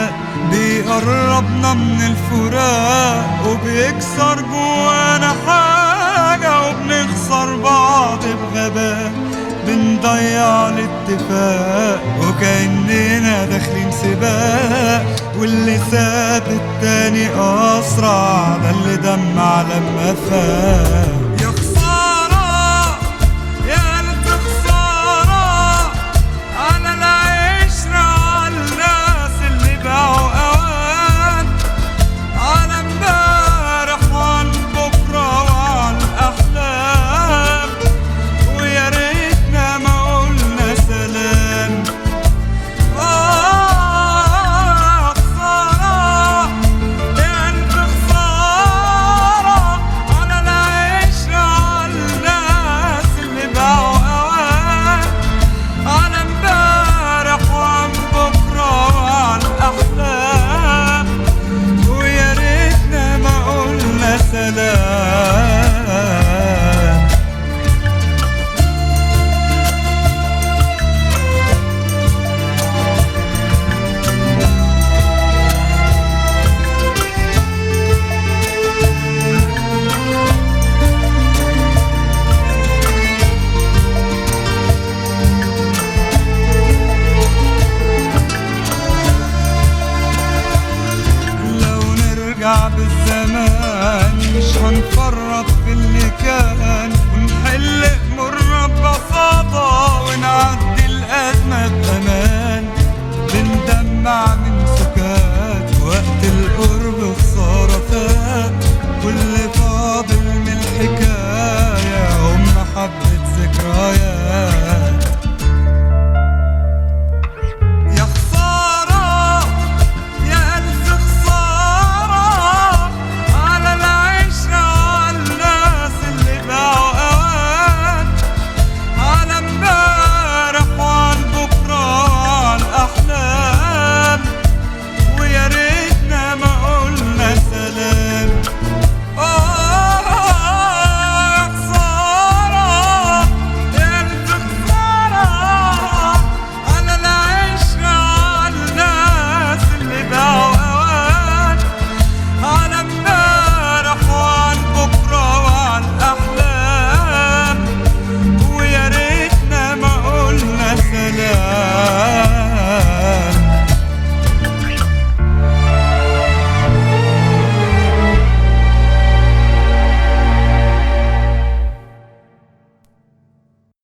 بيقربنا من الفراق وبيكسر جوانا حاجة وبنخسر بعض بغباء بنضيع الاتفاق وكأننا داخلين سباق واللي ساب التاني أسرع ده اللي دمع لما فاق يا خسارة يا ألف خسارة على العشرة على الناس اللي باعوا أوان على امبارح وعن بكرة وعن الأحلام ويا ريتنا ما قلنا سلام آه خسارة يا ألف خسارة على العشرة على الناس اللي باعوا أوان على امبارح وعن بكرة وعن الأحلام ويا ريتنا ما قلنا سلام لو نرجع بالزمان مش هنفرط في اللي كان ونحل امورنا ببساطة ونعدي الأزمة بأمان بندمع من سكات وقت القرب خسارة فات واللي فاضل من الحكاية هم حبة ذكريات